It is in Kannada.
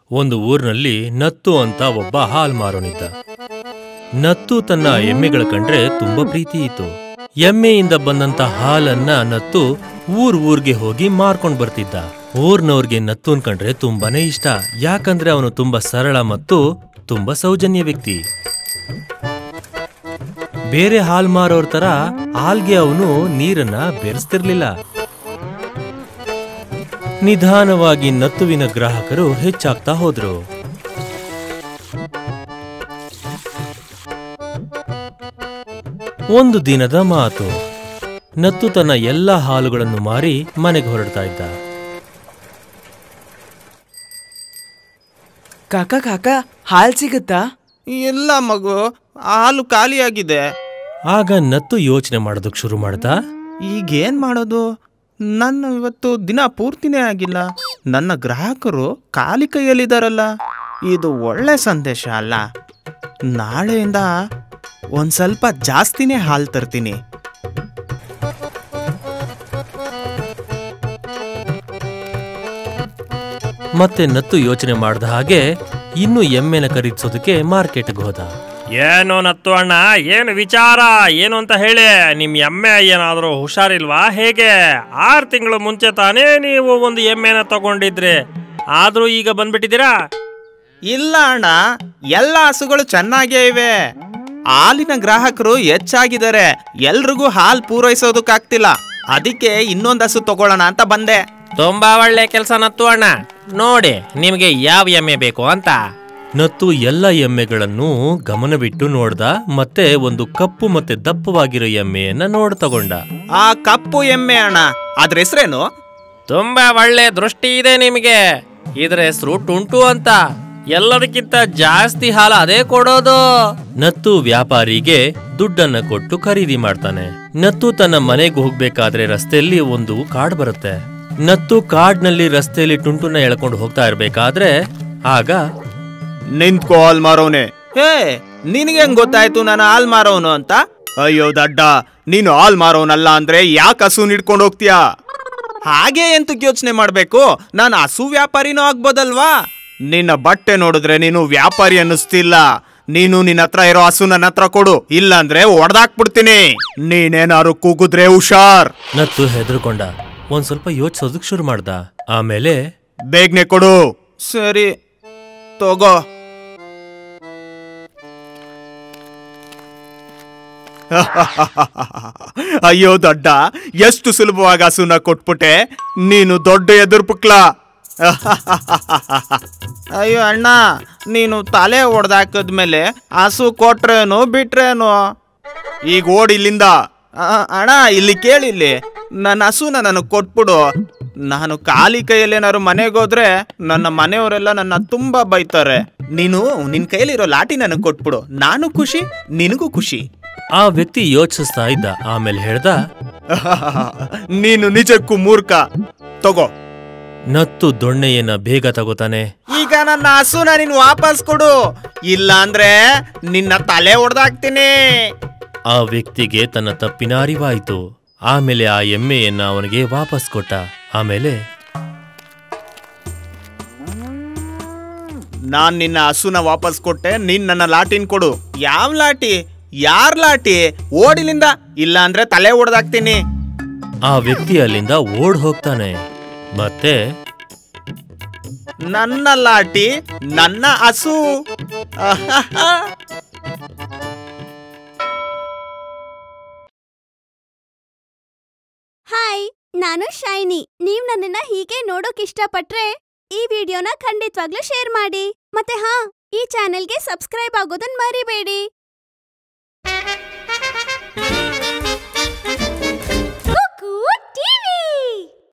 ಒಂದು ಊರಿನಲ್ಲಿ ನತ್ತು ಅಂತ ಒಬ್ಬ ಹಾಲ್ ಮಾರೋನಿದ್ದ ನತ್ತು ತನ್ನ ಎಮ್ಮೆಗಳ ಕಂಡ್ರೆ ತುಂಬಾ ಪ್ರೀತಿ ಇತ್ತು ಎಮ್ಮೆಯಿಂದ ಬಂದಂತ ಹಾಲನ್ನ ನತ್ತು ಊರ್ ಊರ್ಗೆ ಹೋಗಿ ಮಾರ್ಕೊಂಡ್ ಬರ್ತಿದ್ದ ಊರ್ನವ್ರಿಗೆ ನತ್ತುನ್ ಕಂಡ್ರೆ ತುಂಬಾನೇ ಇಷ್ಟ ಯಾಕಂದ್ರೆ ಅವನು ತುಂಬಾ ಸರಳ ಮತ್ತು ತುಂಬಾ ಸೌಜನ್ಯ ವ್ಯಕ್ತಿ ಬೇರೆ ಹಾಲ್ ಮಾರೋರ್ ತರ ಹಾಲ್ಗೆ ಅವನು ನೀರನ್ನ ಬೆರೆಸ್ತಿರ್ಲಿಲ್ಲ ನಿಧಾನವಾಗಿ ನತ್ತುವಿನ ಗ್ರಾಹಕರು ಹೆಚ್ಚಾಗ್ತಾ ಹೋದ್ರು ಒಂದು ದಿನದ ಮಾತು ನತ್ತು ತನ್ನ ಎಲ್ಲ ಹಾಲುಗಳನ್ನು ಮಾರಿ ಮನೆಗೆ ಹೊರಡ್ತಾ ಇದ್ದ ಕಾಕ ಕಾಕ ಹಾಲ್ ಸಿಗುತ್ತಾ ಇಲ್ಲ ಮಗು ಹಾಲು ಖಾಲಿಯಾಗಿದೆ ಆಗ ನತ್ತು ಯೋಚನೆ ಮಾಡೋದಕ್ಕೆ ಶುರು ಮಾಡ್ತಾ ಈಗೇನ್ ಮಾಡೋದು ನನ್ನ ಇವತ್ತು ದಿನ ಪೂರ್ತಿನೇ ಆಗಿಲ್ಲ ನನ್ನ ಗ್ರಾಹಕರು ಖಾಲಿ ಕೈಯಲ್ಲಿದ್ದಾರಲ್ಲ ಇದು ಒಳ್ಳೆ ಸಂದೇಶ ಅಲ್ಲ ನಾಳೆಯಿಂದ ಒಂದ್ ಸ್ವಲ್ಪ ಜಾಸ್ತಿನೇ ಹಾಲು ತರ್ತೀನಿ ಮತ್ತೆ ನತ್ತು ಯೋಚನೆ ಮಾಡ್ದ ಹಾಗೆ ಇನ್ನು ಎಮ್ಮೆನ ಖರೀದಿಸೋದಕ್ಕೆ ಮಾರ್ಕೆಟ್ಗೆ ಹೋದ ಏನು ನತ್ತು ಅಣ್ಣ ಏನು ವಿಚಾರ ಏನು ಅಂತ ಹೇಳಿ ನಿಮ್ ಎಮ್ಮೆ ಏನಾದರೂ ಹುಷಾರಿಲ್ವಾ ಹೇಗೆ ಆರು ತಿಂಗಳು ಮುಂಚೆ ತಾನೇ ನೀವು ಒಂದು ಎಮ್ಮೆನ ತಗೊಂಡಿದ್ರಿ ಆದ್ರೂ ಈಗ ಬಂದ್ಬಿಟ್ಟಿದ್ದೀರಾ ಇಲ್ಲ ಅಣ್ಣ ಎಲ್ಲ ಹಸುಗಳು ಚೆನ್ನಾಗೇ ಇವೆ ಹಾಲಿನ ಗ್ರಾಹಕರು ಹೆಚ್ಚಾಗಿದ್ದಾರೆ ಎಲ್ರಿಗೂ ಹಾಲು ಪೂರೈಸೋದಕ್ಕಾಗ್ತಿಲ್ಲ ಅದಕ್ಕೆ ಇನ್ನೊಂದು ಹಸು ತಗೊಳ್ಳೋಣ ಅಂತ ಬಂದೆ ತುಂಬಾ ಒಳ್ಳೆ ಕೆಲಸ ನತ್ತು ಅಣ್ಣ ನೋಡಿ ನಿಮಗೆ ಯಾವ ಎಮ್ಮೆ ಬೇಕು ಅಂತ ನತ್ತು ಎಲ್ಲ ಎಮ್ಮೆಗಳನ್ನು ಗಮನವಿಟ್ಟು ನೋಡ್ದ ಮತ್ತೆ ಒಂದು ಕಪ್ಪು ಮತ್ತೆ ದಪ್ಪವಾಗಿರೋ ಎಮ್ಮೆಯನ್ನ ನೋಡ್ ತಗೊಂಡ ಆ ಕಪ್ಪು ಎಮ್ಮೆ ಅಣ್ಣ ಅದ್ರ ಹೆಸ್ರೇನು ತುಂಬಾ ಒಳ್ಳೆ ದೃಷ್ಟಿ ಇದೆ ನಿಮಗೆ ಇದ್ರ ಹೆಸರು ಟುಂಟು ಅಂತ ಎಲ್ಲದಕ್ಕಿಂತ ಜಾಸ್ತಿ ಹಾಲು ಅದೇ ಕೊಡೋದು ನತ್ತು ವ್ಯಾಪಾರಿಗೆ ದುಡ್ಡನ್ನ ಕೊಟ್ಟು ಖರೀದಿ ಮಾಡ್ತಾನೆ ನತ್ತು ತನ್ನ ಮನೆಗೆ ಹೋಗ್ಬೇಕಾದ್ರೆ ರಸ್ತೆಯಲ್ಲಿ ಒಂದು ಕಾಡ್ ಬರುತ್ತೆ ನತ್ತು ಕಾಡ್ನಲ್ಲಿ ರಸ್ತೆಯಲ್ಲಿ ಟುಂಟುನ ಎಳ್ಕೊಂಡು ಹೋಗ್ತಾ ಇರ್ಬೇಕಾದ್ರೆ ಆಗ ನಿಂತ್ಕೋ ಹಾಲ್ ಮಾರೋನೆ ಹೇ ನಿನಗೆ ಹೆಂಗ್ ಗೊತ್ತಾಯ್ತು ನಾನು ಹಾಲ್ ಮಾರೋನು ಅಂತ ಅಯ್ಯೋ ದಡ್ಡ ನೀನು ಹಾಲ್ ಮಾರೋನಲ್ಲ ಅಂದ್ರೆ ಯಾಕೆ ಹಸು ನಿಡ್ಕೊಂಡು ಹೋಗ್ತೀಯಾ ಹಾಗೆ ಎಂತಕ್ ಯೋಚನೆ ಮಾಡ್ಬೇಕು ನಾನು ಹಸು ವ್ಯಾಪಾರಿನೂ ಆಗ್ಬೋದಲ್ವಾ ನಿನ್ನ ಬಟ್ಟೆ ನೋಡಿದ್ರೆ ನೀನು ವ್ಯಾಪಾರಿ ಅನ್ನಿಸ್ತಿಲ್ಲ ನೀನು ನಿನ್ನ ಹತ್ರ ಇರೋ ಹಸು ನನ್ನ ಹತ್ರ ಕೊಡು ಇಲ್ಲಾಂದ್ರೆ ಒಡ್ದಾಕ್ಬಿಡ್ತೀನಿ ನೀನೇನಾರು ಕೂಗಿದ್ರೆ ಹುಷಾರ್ ನತ್ತು ಹೆದರ್ಕೊಂಡ ಒಂದ್ ಸ್ವಲ್ಪ ಯೋಚಿಸೋದಕ್ ಶುರು ಮಾಡ್ದ ಆಮೇಲೆ ಬೇಗನೆ ಕೊಡು ಸರಿ ತಗೋ ಅಯ್ಯೋ ದೊಡ್ಡ ಎಷ್ಟು ಸುಲಭವಾಗಿ ಹಸುನ ಕೊಟ್ಬಿಟ್ಟೆ ನೀನು ದೊಡ್ಡ ಎದುರ್ಪುಕ್ಲ ಅಯ್ಯೋ ಅಣ್ಣ ನೀನು ತಲೆ ಒಡೆದಾಕದ್ಮೇಲೆ ಹಸು ಕೊಟ್ರೇನು ಬಿಟ್ರೇನು ಈಗ ಓಡಿ ಇಲ್ಲಿಂದ ಆ, ಅಣ್ಣ ಇಲ್ಲಿ ಕೇಳಿಲ್ಲಿ ನನ್ನ ಹಸುನ ನನಗೆ ಕೊಟ್ಬಿಡು ನಾನು ಖಾಲಿ ಕೈಯಲ್ಲೇನಾದ್ರು ಮನೆಗೆ ಹೋದ್ರೆ ನನ್ನ ಮನೆಯವರೆಲ್ಲ ನನ್ನ ತುಂಬಾ ಬೈತಾರೆ ನೀನು ನಿನ್ ಕೈಯಲ್ಲಿರೋ ಲಾಟಿ ನನಗೆ ಕೊಟ್ಬಿಡು ನಾನು ಖುಷಿ ನಿನಗೂ ಖುಷಿ ಆ ವ್ಯಕ್ತಿ ಯೋಚಿಸ್ತಾ ಇದ್ದ ಆಮೇಲೆ ಹೇಳ್ದ ನೀನು ನಿಜಕ್ಕೂ ಮೂರ್ಖ ತಗೋ ನತ್ತು ದೊಣ್ಣೆಯನ್ನ ಬೇಗ ತಗೋತಾನೆ ಈಗ ನನ್ನ ಹಸುನ ನೀನು ವಾಪಸ್ ಕೊಡು ಇಲ್ಲ ಅಂದ್ರೆ ನಿನ್ನ ತಲೆ ಹೊಡೆದಾಕ್ತೀನಿ ಆ ವ್ಯಕ್ತಿಗೆ ತನ್ನ ತಪ್ಪಿನ ಅರಿವಾಯಿತು ಆಮೇಲೆ ಆ ಎಮ್ಮೆಯನ್ನ ಅವನಿಗೆ ವಾಪಸ್ ಕೊಟ್ಟ ಆಮೇಲೆ ನಾನ್ ನಿನ್ನ ಹಸುನ ವಾಪಸ್ ಕೊಟ್ಟೆ ನೀನ್ ನನ್ನ ಲಾಟಿನ್ ಕೊಡು ಯಾವ ಲಾಟಿ ಯಾರ್ ಲಾಟಿ ಓಡಿಲಿಂದ ಇಲ್ಲ ಅಂದ್ರೆ ತಲೆ ಹೊಡೆದಾಕ್ತೀನಿ ಆ ವ್ಯಕ್ತಿ ಅಲ್ಲಿಂದ ಓಡ್ ಹೋಗ್ತಾನೆ ಮತ್ತೆ ನನ್ನ ಲಾಟಿ ನನ್ನ ಹಸು ಹಾಯ್ ನಾನು ಶೈನಿ ನೀವ್ ನನ್ನನ್ನ ಹೀಗೆ ನೋಡೋಕ್ ಇಷ್ಟಪಟ್ರೆ ಈ ವಿಡಿಯೋನ ಖಂಡಿತವಾಗ್ಲೂ ಶೇರ್ ಮಾಡಿ ಮತ್ತೆ ಹಾ ಈ ಚಾನೆಲ್ಗೆ ಸಬ್ಸ್ಕ್ರೈಬ್ ಆಗೋದನ್ನ ಮರಿಬೇಡಿ